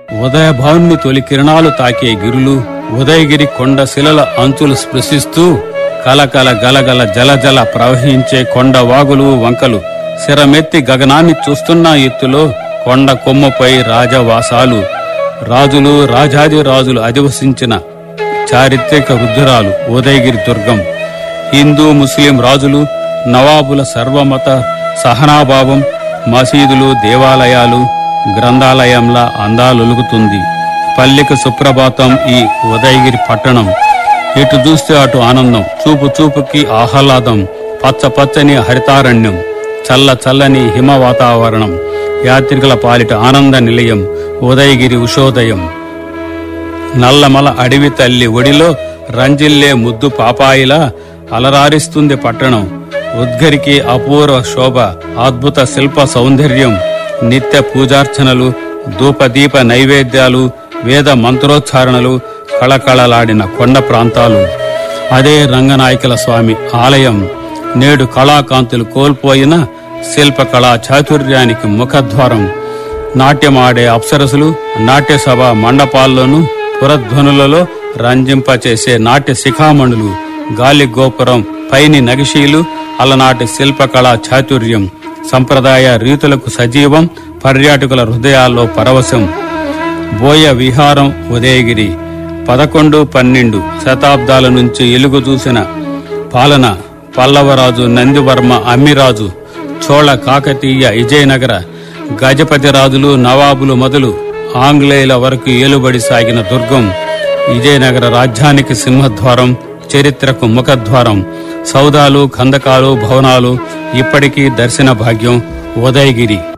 ఉదయ భానుని తొలి కిరణాలు తాకే గిరులు ఉదయగిరి కొండ శిలల అంచులు స్పృశిస్తూ కలకల గలగల జలజల ప్రవహించే కొండ వాగులు వంకలు శిరమెత్తి గగనాన్ని చూస్తున్న ఎత్తులో కొండ కొమ్మపై రాజవాసాలు రాజులు రాజాది రాజులు అధివసించిన చారిత్రక రుద్రాలు ఉదయగిరి దుర్గం హిందూ ముస్లిం రాజులు నవాబుల సర్వమత సహనాభావం మసీదులు దేవాలయాలు గ్రంథాలయంలా అందాలొలుగుతుంది పల్లెకు సుప్రభాతం ఈ ఉదయగిరి పట్టణం ఇటు చూస్తే అటు ఆనందం చూపు చూపుకి ఆహ్లాదం పచ్చ పచ్చని హరితారణ్యం చల్ల చల్లని హిమ వాతావరణం యాత్రికుల పాలిట ఆనంద నిలయం ఉదయగిరి ఉషోదయం నల్లమల అడవి తల్లి ఒడిలో రంజిల్లే ముద్దు పాపాయిలా అలరారిస్తుంది పట్టణం ఉద్గరికి అపూర్వ శోభ అద్భుత శిల్ప సౌందర్యం నిత్య పూజార్చనలు ధూపదీప నైవేద్యాలు వేద మంత్రోచ్చారణలు కళకళలాడిన కొండ ప్రాంతాలు అదే రంగనాయకుల స్వామి ఆలయం నేడు కళాకాంతులు కోల్పోయిన శిల్పకళా చాతుర్యానికి ముఖద్వారం నాట్యమాడే అప్సరసులు నాట్యసభ మండపాల్లోనూ పురధ్వనులలో రంజింపచేసే నాట్య శిఖామణులు గాలి గోపురం పైని నగిషీలు అలనాటి శిల్పకళా చాతుర్యం సంప్రదాయ రీతులకు సజీవం పర్యాటకుల హృదయాల్లో పరవశం బోయ విహారం ఉదయగిరి పదకొండు పన్నెండు శతాబ్దాల నుంచి ఎలుగు చూసిన పాలన పల్లవరాజు నందివర్మ అమ్మిరాజు చోళ కాకతీయ విజయనగర గజపతి రాజులు నవాబులు మొదలు ఆంగ్లేయుల వరకు ఏలుబడి సాగిన దుర్గం విజయనగర రాజ్యానికి సింహద్వారం చరిత్రకు ముఖద్వారం సౌదాలు కందకాలు భవనాలు ఇప్పటికీ దర్శన భాగ్యం ఉదయగిరి